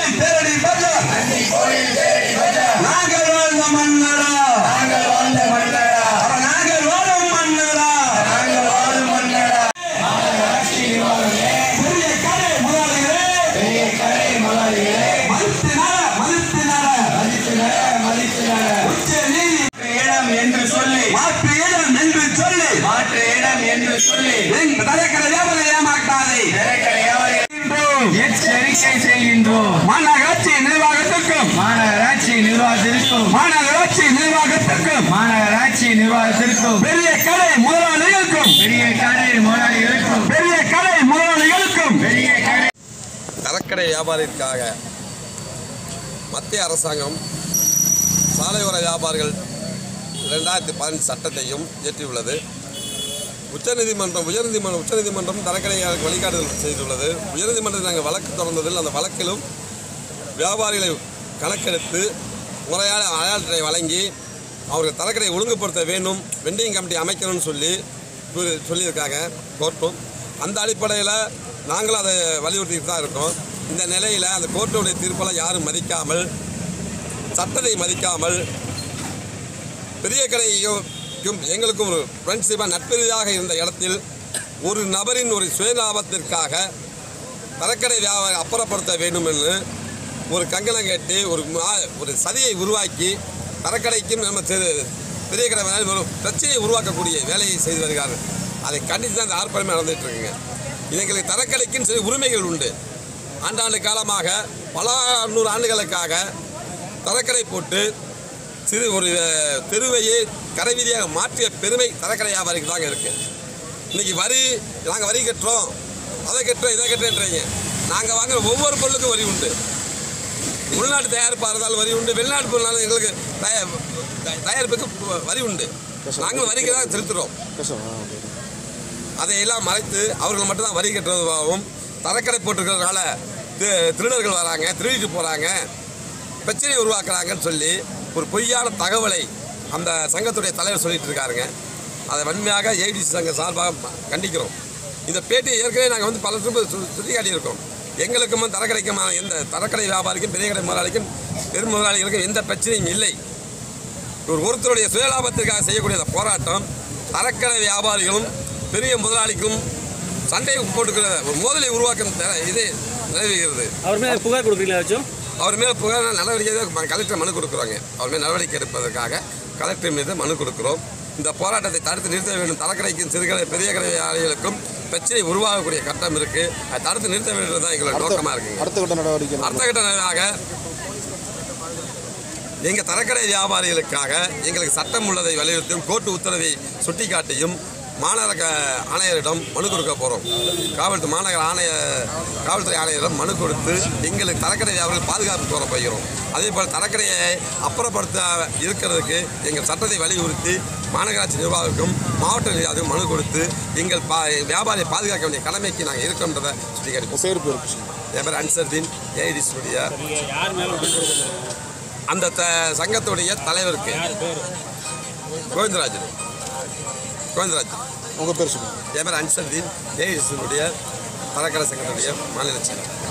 கோயில் தேரடி பஜார் அன்னி கோயில் தேடி பஜார் நாங்கள் வாழ்ந்த மன்னரா நாங்கள் வாழ்ந்த மன்னரா அட நாங்கள் வாழும் மன்னரா நாங்கள் வாழும் மன்னரா மாநகராட்சி நிர்வாகமே பெரிய கடை முதலாளிகளே பெரிய கடை முதலாளிகளே மதித்து நட மதித்து நட மதித்து நட மதித்து நட உச்ச நீதி இடம் என்று சொல்லி மாற்று இடம் என்று சொல்லி மாற்று இடம் என்று சொல்லி எங்க தலைக்கடை வியாபாரம் ஏமாற்றாதே திரைக்கடை வியாபாரிகள் இன்றோம் எச்சரிக்கை செய்கின்றோம் மாநகராட்சி நிர்வாகத்திற்கும் மாநகராட்சி நிர்வாகத்திற்கும் மாநகராட்சி நிர்வாகத்திற்கும் மாநகராட்சி நிர்வாகத்திற்கும் பெரிய கடை முதலாளிகளுக்கும் பெரிய கடை முதலாளிகளுக்கும் பெரிய கடை முதலாளிகளுக்கும் பெரிய கடை தரக்கடை வியாபாரிற்காக மத்திய அரசாங்கம் சாலையோர வியாபாரிகள் இரண்டாயிரத்தி பதினஞ்சு சட்டத்தையும் இயற்றியுள்ளது உச்சநீதிமன்றம் உயர்நீதிமன்றம் உச்சநீதிமன்றம் தரக்கடையாளருக்கு வழிகாட்டுதல் செய்துள்ளது உயர்நீதிமன்றத்தில் நாங்கள் வழக்கு தொடர்ந்ததில் அந்த வழக்கிலும் வியாபாரிகளை கணக்கெடுத்து முறையான அடையாளத்தை வழங்கி அவர்கள் தரக்கடையை ஒழுங்குபடுத்த வேண்டும் வெண்டிங் கமிட்டி அமைக்கணும்னு சொல்லி கூறி- சொல்லியிருக்காங்க கோர்ட்டும் அந்த அடிப்படையில் நாங்களும் அதை வலியுறுத்திட்டு தான் இருக்கோம் இந்த நிலையில் அந்த கோர்ட்டுடைய தீர்ப்பெல்லாம் யாரும் மதிக்காமல் சட்டத்தை மதிக்காமல் பெரிய கடைக்கும் எங்களுக்கும் ஒரு ஃப்ரெண்ட்ஷிப்பாக நட்பெரிதாக இருந்த இடத்தில் ஒரு நபரின் ஒரு சுயலாபத்திற்காக தரக்கடை வியாபாரி அப்புறப்படுத்த வேண்டும் என்று ஒரு கங்கணம் கேட்டு ஒரு மா- ஒரு சதியை உருவாக்கி தரக்கடைக்கும் நம்ம தெரு- பெரிய கடை வேலை ஒரு பிரச்சனையை உருவாக்கக்கூடிய வேலையை செய்து வருகிறார்கள் அதை கண்டித்து தான் இந்த ஆர்ப்பாட்டமே நடந்துட்டு இருக்குங்க எங்களுக்கு தரக்கடைக்கும் சில உரிமைகள் உண்டு ஆண்டாண்டு காலமாக பல நூறு ஆண்டுகளுக்காக தரக்கடை போட்டு சிறு ஒரு அஹ், தெருவையே கடைவீதியாக மாற்றிய பெருமை தரக்கடை வியாபாரிக்கு தாங்க இருக்கு இன்னைக்கு வரி நாங்கள் வரி கட்டுறோம் அதை கட்டுறோம் இதை கட்டுறேன்றீங்க நாங்கள் வாங்குற ஒவ்வொரு பொருளுக்கும் வரி உண்டு உள்நாட்டு தயாரிப்பாக இருந்தாலும் வரி உண்டு வெளிநாட்டு பொருளாலும் எங்களுக்கு தயா த- தயாரிப்புக்கு வரி உண்டு நாங்களும் வரிக்கு தான் செலுத்துகிறோம் அதையெல்லாம் மறைத்து அவர்கள் மட்டும்தான் வரி கட்டுறதாகவும் தரக்கடை போட்டிருக்கிறதுனால தி- திருடர்கள் வராங்க திருடிட்டு போகிறாங்க பிரச்சனையை உருவாக்குறாங்கன்னு சொல்லி ஒரு பொய்யான தகவலை அந்த சங்கத்துடைய தலைவர் சொல்லிட்டு இருக்காருங்க அதை வன்மையாக ஏடிசி சங்க சார்பாக கண்டிக்கிறோம் இந்த பேட்டியை ஏற்கனவே நாங்கள் வந்து பல திரும்ப சு- சுட்டி காட்டியிருக்கோம் எங்களுக்கும் தரக்கடைக்குமான எந்த தரக்கடை வியாபாரிக்கும் பெரிய கடை முதலாளிக்கும் பெரும் முதலாளிகளுக்கும் எந்த பிரச்சனையும் இல்லை ஒரு ஒருத்தருடைய சுயலாபத்திற்காக செய்யக்கூடிய அந்த போராட்டம் தரக்கடை வியாபாரிகளும் பெரிய முதலாளிக்கும் சண்டையை போட்டுக்கிற ஒரு மோதலை உருவாக்கும் த- இது நிலவுகிறது அவர் மேல புகார் கொடுக்குறீங்களா ஏதாச்சும் அவர் மேலே புகார் நடவடிக்கை தான் கலெக்டர் மனு கொடுக்குறாங்க அவர் மேல் நடவடிக்கை எடுப்பதற்காக கலெக்டர் மீது மனு கொடுக்கிறோம் இந்த போராட்டத்தை தடுத்து நிறுத்த வேண்டும் தரக்கடைக்கும் சிறுகடை பெரிய கடை வியாபாரிகளுக்கும் பிரச்சனை உருவாகக்கூடிய கட்டம் இருக்கு அதை தடுத்து நிறுத்த வேண்டும் தான் எங்களோட நோக்கமாக இருக்குங்க அடுத்த கட்ட நடவடிக்கை அடுத்த கட்ட நிறைவாக எங்கள் தரக்கடை வியாபாரிகளுக்காக எங்களுக்கு சட்டம் உள்ளதை வலியுறுத்தியும் கோர்ட்டு உத்தரவை சுட்டிக்காட்டியும் மாநகர க- ஆணையரிடம் மனு கொடுக்க போகிறோம் காவல்துறை மாநகர ஆணைய காவல்துறை ஆணையரிடம் மனு கொடுத்து எங்களுக்கு தரக்கடை வியாபாரிகள் பாதுகாப்பு கோர போகிறோம் அதே போல் தரக்கடையை அப்புறப்படுத்த இருக்கிறதுக்கு எங்கள் சட்டத்தை வலியுறுத்தி மாநகராட்சி நிர்வாகத்துக்கும் மாவட்ட நிர்வாகத்துக்கும் மனு கொடுத்து எங்கள் பா வியாபாரியை பாதுகாக்க வேண்டிய கடமைக்கு நாங்கள் இருக்கோன்றதை சுட்டிக்காட்டி பேர் பேர் என் பேர் அன்சர்தீன் ஏஐடி ஸ்டுடியோ நீங்க யார் மேல ஒரு புகார் கொடுக்குறீங்க? அந்த த சங்கத்துடைய தலைவருக்கு யார் பேர் கோவிந்தராஜன் கோவிந்தராஜ் உங்கள் பேர் சொல்லுங்கள் என் பேர் அன்சர்தீன் ஏஐடி ஸ்டுடியோ தரக்கடை சங்கத்துடைய மாநில செயலர்